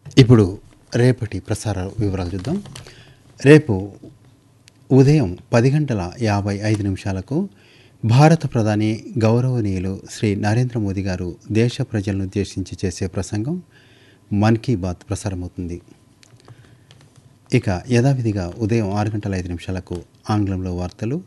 ఇప్పుడు రేపటి ప్రసార వివరాలు చూద్దాం రేపు ఉదయం పది గంటల యాభై ఐదు నిమిషాలకు భారత ప్రధాని గౌరవనీయులు శ్రీ నరేంద్ర మోదీ గారు దేశ ప్రజలను ఉద్దేశించి చేసే ప్రసంగం మన్ కీ బాత్ ప్రసారమవుతుంది ఇక యథావిధిగా ఉదయం ఆరు గంటల ఐదు నిమిషాలకు ఆంగ్లంలో వార్తలు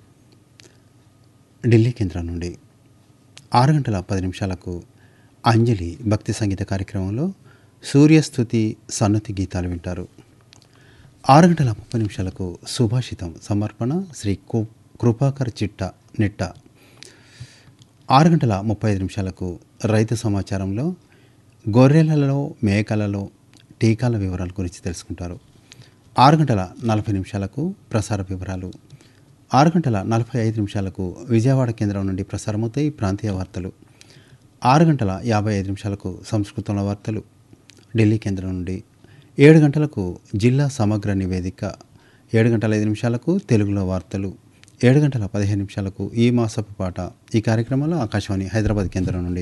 ఢిల్లీ కేంద్రం నుండి ఆరు గంటల పది నిమిషాలకు అంజలి భక్తి సంగీత కార్యక్రమంలో సూర్యస్థుతి సన్నతి గీతాలు వింటారు ఆరు గంటల ముప్పై నిమిషాలకు సుభాషితం సమర్పణ శ్రీ కు కృపాకర్ చిట్ట నిట్ట ఆరు గంటల ముప్పై ఐదు నిమిషాలకు రైతు సమాచారంలో గొర్రెలలో మేకలలో టీకాల వివరాల గురించి తెలుసుకుంటారు ఆరు గంటల నలభై నిమిషాలకు ప్రసార వివరాలు ఆరు గంటల నలభై ఐదు నిమిషాలకు విజయవాడ కేంద్రం నుండి ప్రసారమవుతాయి ప్రాంతీయ వార్తలు ఆరు గంటల యాభై ఐదు నిమిషాలకు సంస్కృతంలో వార్తలు ఢిల్లీ కేంద్రం నుండి ఏడు గంటలకు జిల్లా సమగ్ర నివేదిక ఏడు గంటల ఐదు నిమిషాలకు తెలుగులో వార్తలు ఏడు గంటల పదిహేను నిమిషాలకు ఈ మాసపు పాట ఈ కార్యక్రమంలో ఆకాశవాణి హైదరాబాద్ కేంద్రం నుండి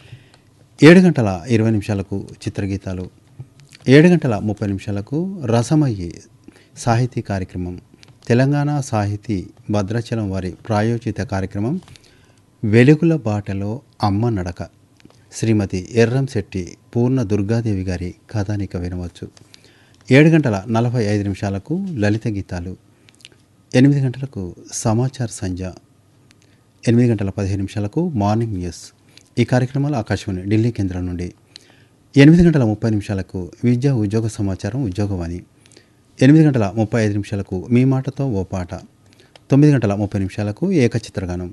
ఏడు గంటల ఇరవై నిమిషాలకు చిత్రగీతాలు ఏడు గంటల ముప్పై నిమిషాలకు రసమయ్యి సాహితీ కార్యక్రమం తెలంగాణ సాహితీ భద్రాచలం వారి ప్రాయోజిత కార్యక్రమం వెలుగుల బాటలో అమ్మ నడక శ్రీమతి ఎర్రంశెట్టి పూర్ణ దుర్గాదేవి గారి కథానిక వినవచ్చు ఏడు గంటల నలభై ఐదు నిమిషాలకు లలిత గీతాలు ఎనిమిది గంటలకు సమాచార్ సంధ్య ఎనిమిది గంటల పదిహేను నిమిషాలకు మార్నింగ్ న్యూస్ ఈ కార్యక్రమాలు ఆకాశవాణి ఢిల్లీ కేంద్రం నుండి ఎనిమిది గంటల ముప్పై నిమిషాలకు విద్యా ఉద్యోగ సమాచారం ఉద్యోగవాణి ఎనిమిది గంటల ముప్పై ఐదు నిమిషాలకు మీ మాటతో ఓ పాట తొమ్మిది గంటల ముప్పై నిమిషాలకు ఏకచిత్రగానం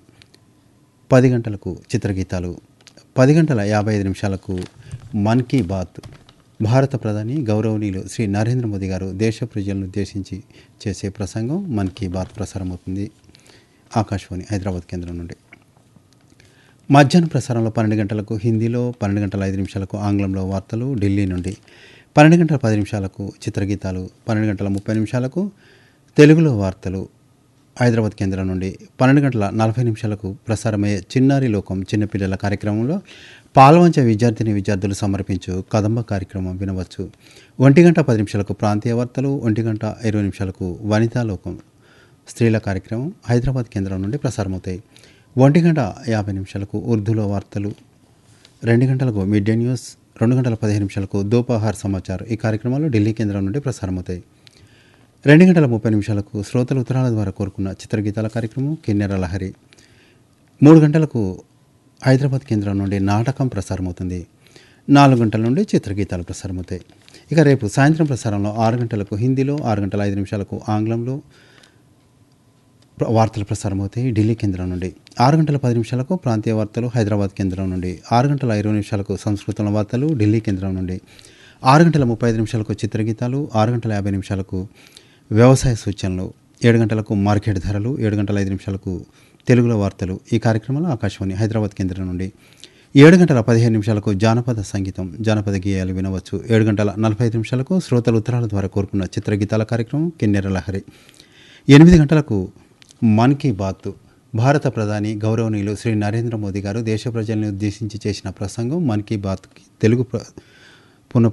పది గంటలకు చిత్రగీతాలు పది గంటల యాభై ఐదు నిమిషాలకు మన్ కీ బాత్ భారత ప్రధాని గౌరవనీయులు శ్రీ నరేంద్ర మోదీ గారు దేశ ప్రజలను ఉద్దేశించి చేసే ప్రసంగం మన్ కీ బాత్ ప్రసారమవుతుంది ఆకాశవాణి హైదరాబాద్ కేంద్రం నుండి మధ్యాహ్న ప్రసారంలో పన్నెండు గంటలకు హిందీలో పన్నెండు గంటల ఐదు నిమిషాలకు ఆంగ్లంలో వార్తలు ఢిల్లీ నుండి పన్నెండు గంటల పది నిమిషాలకు చిత్రగీతాలు పన్నెండు గంటల ముప్పై నిమిషాలకు తెలుగులో వార్తలు హైదరాబాద్ కేంద్రం నుండి పన్నెండు గంటల నలభై నిమిషాలకు ప్రసారమయ్యే చిన్నారి లోకం చిన్నపిల్లల కార్యక్రమంలో పాల్వంచ విద్యార్థిని విద్యార్థులు సమర్పించు కదంబ కార్యక్రమం వినవచ్చు ఒంటి గంట పది నిమిషాలకు ప్రాంతీయ వార్తలు ఒంటి గంట ఇరవై నిమిషాలకు వనితా లోకం స్త్రీల కార్యక్రమం హైదరాబాద్ కేంద్రం నుండి ప్రసారమవుతాయి ఒంటి గంట యాభై నిమిషాలకు ఉర్దూలో వార్తలు రెండు గంటలకు మిడ్ డే న్యూస్ రెండు గంటల పదిహేను నిమిషాలకు దోపహార్ సమాచార్ ఈ కార్యక్రమాలు ఢిల్లీ కేంద్రం నుండి ప్రసారమవుతాయి రెండు గంటల ముప్పై నిమిషాలకు శ్రోతల ఉత్తరాల ద్వారా కోరుకున్న చిత్రగీతాల కార్యక్రమం కిన్నెర లహరి మూడు గంటలకు హైదరాబాద్ కేంద్రం నుండి నాటకం ప్రసారమవుతుంది నాలుగు గంటల నుండి చిత్రగీతాలు ప్రసారమవుతాయి ఇక రేపు సాయంత్రం ప్రసారంలో ఆరు గంటలకు హిందీలో ఆరు గంటల ఐదు నిమిషాలకు ఆంగ్లంలో ప్ర- వార్తలు ప్రసారమవుతాయి ఢిల్లీ కేంద్రం నుండి ఆరు గంటల పది నిమిషాలకు ప్రాంతీయ వార్తలు హైదరాబాద్ కేంద్రం నుండి ఆరు గంటల ఇరవై నిమిషాలకు సంస్కృతంలో వార్తలు ఢిల్లీ కేంద్రం నుండి ఆరు గంటల ముప్పై ఐదు నిమిషాలకు చిత్రగీతాలు ఆరు గంటల యాభై నిమిషాలకు వ్యవసాయ సూచనలు ఏడు గంటలకు మార్కెట్ ధరలు ఏడు గంటల ఐదు నిమిషాలకు తెలుగులో వార్తలు ఈ కార్యక్రమంలో ఆకాశవాణి హైదరాబాద్ కేంద్రం నుండి ఏడు గంటల పదిహేను నిమిషాలకు జానపద సంగీతం జానపద గేయాలు వినవచ్చు ఏడు గంటల నలభై ఐదు నిమిషాలకు శ్రోతల ఉత్తరాల ద్వారా కోరుకున్న చిత్రగీతాల కార్యక్రమం కిన్నెర లహరి ఎనిమిది గంటలకు మన్ కీ బాత్ భారత ప్రధాని గౌరవనీయులు శ్రీ నరేంద్ర మోదీ గారు దేశ ప్రజల్ని ఉద్దేశించి చేసిన ప్రసంగం మన్ కీ బాత్ తెలుగు ప్ర-